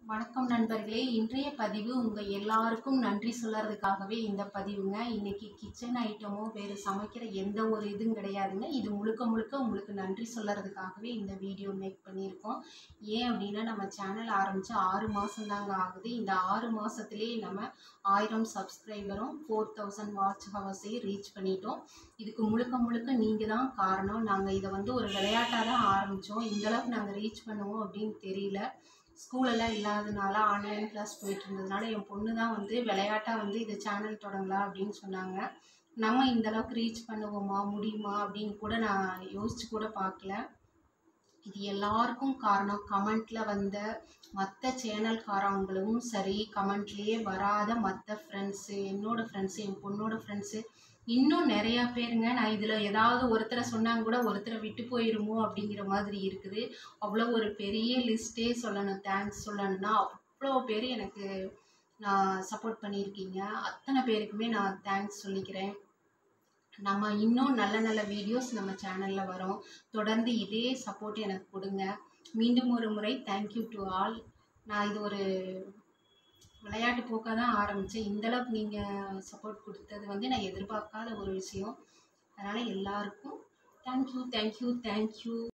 வணக்கம் நண்பர்களே இன்றைய பதிவு உங்கள் எல்லாருக்கும் நன்றி சொல்லறதுக்காகவே இந்த பதிவுங்க இன்னைக்கு கிச்சன் ஐட்டமோ வேறு சமைக்கிற எந்த ஒரு இதுவும் கிடையாதுங்க இது முழுக்க முழுக்க உங்களுக்கு நன்றி சொல்லறதுக்காகவே இந்த வீடியோ மேக் பண்ணியிருக்கோம் ஏன் அப்படின்னா நம்ம சேனல் ஆரம்பித்து ஆறு மாதம் தாங்க ஆகுது இந்த ஆறு மாதத்துலேயே நம்ம ஆயிரம் சப்ஸ்கிரைபரும் ஃபோர் தௌசண்ட் வாட்ச் ஹவர்ஸையும் ரீச் பண்ணிட்டோம் இதுக்கு முழுக்க முழுக்க நீங்கள் தான் காரணம் நாங்கள் இதை வந்து ஒரு விளையாட்டாக தான் ஆரம்பித்தோம் இந்தளவுக்கு நாங்கள் ரீச் பண்ணுவோம் அப்படின்னு தெரியல ஸ்கூலெல்லாம் இல்லாதனால ஆன்லைன் கிளாஸ் போயிட்டு இருந்ததுனால என் பொண்ணு தான் வந்து விளையாட்டாக வந்து இது சேனல் தொடங்கலாம் அப்படின்னு சொன்னாங்க நம்ம இந்த அளவுக்கு ரீச் பண்ணுவோமா முடியுமா அப்படின்னு கூட நான் யோசிச்சு கூட பார்க்கல இது எல்லாருக்கும் காரணம் கமெண்ட்டில் வந்த மற்ற சேனல்காரவங்களும் சரி கமெண்ட்லேயே வராத மற்ற ஃப்ரெண்ட்ஸு என்னோடய ஃப்ரெண்ட்ஸு என் பொண்ணோட ஃப்ரெண்ட்ஸு இன்னும் நிறையா பேருங்க நான் இதில் ஏதாவது ஒருத்தரை சொன்னாங்க கூட ஒருத்தரை விட்டு போயிருமோ அப்படிங்கிற மாதிரி இருக்குது அவ்வளோ ஒரு பெரிய லிஸ்ட்டே சொல்லணும் தேங்க்ஸ் சொல்லணும்னா அவ்வளோ பேர் எனக்கு நான் சப்போர்ட் பண்ணியிருக்கீங்க அத்தனை பேருக்குமே நான் தேங்க்ஸ் சொல்லிக்கிறேன் நம்ம இன்னும் நல்ல நல்ல வீடியோஸ் நம்ம சேனலில் வரும் தொடர்ந்து இதே சப்போர்ட் எனக்கு கொடுங்க மீண்டும் ஒரு முறை தேங்க்யூ டு ஆல் நான் இது ஒரு விளையாட்டு போக்காக தான் ஆரம்பித்தேன் இந்தளவுக்கு நீங்கள் சப்போர்ட் கொடுத்தது வந்து நான் எதிர்பார்க்காத ஒரு விஷயம் அதனால் எல்லாருக்கும் தேங்க்யூ தேங்க்யூ தேங்க்யூ